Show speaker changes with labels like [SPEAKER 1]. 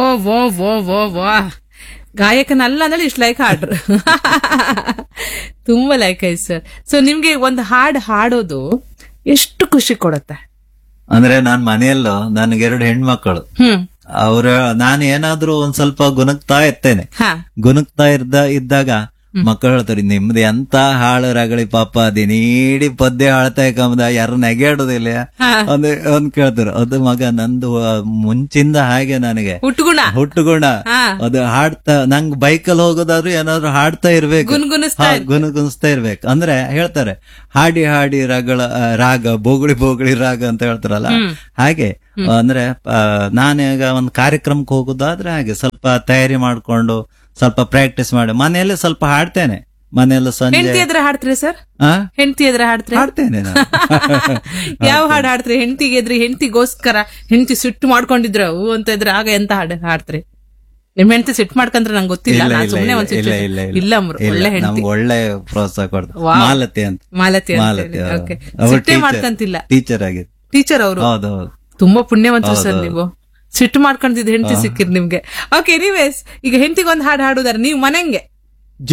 [SPEAKER 1] ವೋ ವೋ ವೋ ವಾ ಗಾಯಕನಲ್ಲ ಅಂದ್ರೆ ಇಷ್ಟು ಲೈಕ್ ಹಾಡ್ರು ತುಂಬಾ ಲೈಕ್ ಆಯ್ತು ಸರ್ ಸೊ ನಿಮ್ಗೆ ಒಂದು ಹಾಡು ಹಾಡೋದು ಎಷ್ಟು ಖುಷಿ ಕೊಡುತ್ತೆ
[SPEAKER 2] ಅಂದ್ರೆ ನಾನ್ ಮನೆಯಲ್ಲೂ ನನಗೆ ಎರಡು ಹೆಣ್ಮಕ್ಕಳು
[SPEAKER 1] ಹ್ಮ್
[SPEAKER 2] ಅವ್ರ ನಾನು ಏನಾದ್ರೂ ಒಂದ್ ಸ್ವಲ್ಪ ಗುಣಗ್ತಾ ಇರ್ತೇನೆ
[SPEAKER 1] ಹಾ
[SPEAKER 2] ಗುಣಗ್ತಾ ಇದ್ದ ಇದ್ದಾಗ ಮಕ್ಕಳು ಹೇಳ್ತಾರೆ ನಿಮ್ದು ಎಂತ ಹಾಳು ರಗಳಿ ಪಾಪ ದಿನೀಡಿ ಪದ್ಯ ಹಾಳ್ತಾ ಕಮ್ದ ಯಾರು ನೆಗೆಯಾಡೋದಿಲ್ಲ
[SPEAKER 1] ಹಾ.
[SPEAKER 2] ಒಂದ್ ಒಂದ್ ಕೇಳ್ತಾರೆ ಅದು ಮಗ ನಂದು ಆ, ಮುಂಚಿಂದ ಹಾಗೆ ನನಗೆ
[SPEAKER 1] ಹುಟ್ಟುಗುಣ
[SPEAKER 2] ಹುಟ್ಟುಗುಣ
[SPEAKER 1] ಹಾ.
[SPEAKER 2] ಅದು ಹಾಡ್ತಾ ನಂಗ್ ಬೈಕಲ್ಲಿ ಹೋಗೋದಾದ್ರೂ ಏನಾದ್ರು ಹಾಡ್ತಾ ಇರ್ಬೇಕು
[SPEAKER 1] ಗುನ್ಗುನಿಸ್ತಾ
[SPEAKER 2] ಹಾ, ಗುನುಗುನಿಸ್ತಾ ಇರ್ಬೇಕು ಅಂದ್ರೆ ಹೇಳ್ತಾರೆ ಹಾಡಿ ಹಾಡಿ ರಾಗಳ ಆ, ರಾಗ ಬೋಗುಳಿ ಬೋಗುಳಿ ರಾಗ ಅಂತ ಹೇಳ್ತಾರಲ್ಲ ಹಾಗೆ ಅಂದ್ರೆ ಆ, ನಾನೀಗ ಒಂದು ಕಾರ್ಯಕ್ರಮಕ್ಕೆ ಹೋಗೋದಾದ್ರೆ ಹಾಗೆ ಸ್ವಲ್ಪ ತಯಾರಿ ಮಾಡ್ಕೊಂಡು ಸ್ವಲ್ಪ ಪ್ರಾಕ್ಟೀಸ್ ಮಾಡಿ ಮನೆಯಲ್ಲೇ ಸ್ವಲ್ಪ ಹಾಡ್ತೇನೆ ಮನೆಯಲ್ಲ ಸಂಜೆ
[SPEAKER 1] ಹೆಂಡತಿ ಎದ್ರೆ ಹಾಡ್ತೀರಿ ಸರ್
[SPEAKER 2] ಆ?
[SPEAKER 1] ಹೆಂಡತಿ ಎದ್ರೆ ಹಾಡ್ತೀರಿ
[SPEAKER 2] ಹಾಡ್ತೇನೆ ನಾನು
[SPEAKER 1] ಯಾವ ಹಾಡು ಹಾಡ್ತೀರಿ ಹೆಂಡತಿಗೆ ಎದ್ರಿ ಹೆಂಡತಿಗೋಸ್ಕರ ಹೆಂಡತಿ ಸಿಟ್ಟು ಮಾಡ್ಕೊಂಡಿದ್ರ ಹೂ ಅಂತ ಇದ್ರೆ ಆಗ ಎಂತ ಹಾಡು ಹಾಡ್ತೀರಿ ನಿಮ್ ಹೆಂಡತಿ ಸಿಟ್ಟು ಮಾಡ್ಕಂದ್ರೆ ನಂಗೆ ಗೊತ್ತಿಲ್ಲ
[SPEAKER 2] ಇಲ್ಲ
[SPEAKER 1] ನಾನ್
[SPEAKER 2] ಇಲ್ಲ
[SPEAKER 1] ಸುಮ್ನೆ
[SPEAKER 2] ಇಲ್ಲ
[SPEAKER 1] ಒಂದ್
[SPEAKER 2] ಇಲ್ಲ
[SPEAKER 1] ಸಿಟ್ಟು
[SPEAKER 2] ಇಲ್ಲ
[SPEAKER 1] ಇಲ್ಲ ಅಮ್ರು
[SPEAKER 2] ಇಲ್ಲ,
[SPEAKER 1] ಒಳ್ಳೆ ಹೆಂಡತಿ
[SPEAKER 2] ನಮ್ಗೆ ಒಳ್ಳೆ ಪ್ರೋತ್ಸಾಹ ಕೊಡ್ತಾರೆ
[SPEAKER 1] ವಾವ್.
[SPEAKER 2] ಮಾಲತಿ ಅಂತ
[SPEAKER 1] ಮಾಲತಿ ಅಂತ
[SPEAKER 2] ಮಾಲತಿ
[SPEAKER 1] ಹೇಳಿ.
[SPEAKER 2] ಹೌದು.
[SPEAKER 1] Okay.
[SPEAKER 2] ಅವ್ರು
[SPEAKER 1] ಸಿಟ್ಟೇ
[SPEAKER 2] teacher-
[SPEAKER 1] ಮಾಡ್ಕಂತಿಲ್ಲ
[SPEAKER 2] ಟೀಚರ್ ಆಗಿದೆ
[SPEAKER 1] ಟೀಚರ್ ಅವರು
[SPEAKER 2] ಹೌದೌದು
[SPEAKER 1] ತುಂಬಾ ಪುಣ್ಯವಂತರು
[SPEAKER 2] ಹೌದು,
[SPEAKER 1] ಸರ್
[SPEAKER 2] ಹೌದು.
[SPEAKER 1] ನೀವು ಸಿಟ್ಟು ಮಾಡ್ಕೊಂತಿದ್ ಹೆಂಡತಿ ಸಿಕ್ಕಿರ್ ನಿಮ್ಗೆ ಓಕೆ ಎನಿವೇಸ್ ಈಗ ಹೆಂಡತಿಗೆ ಒಂದ್ ಹಾಡು ಹಾಡುದಾರೆ ನೀವು ಮನೆಂಗೆ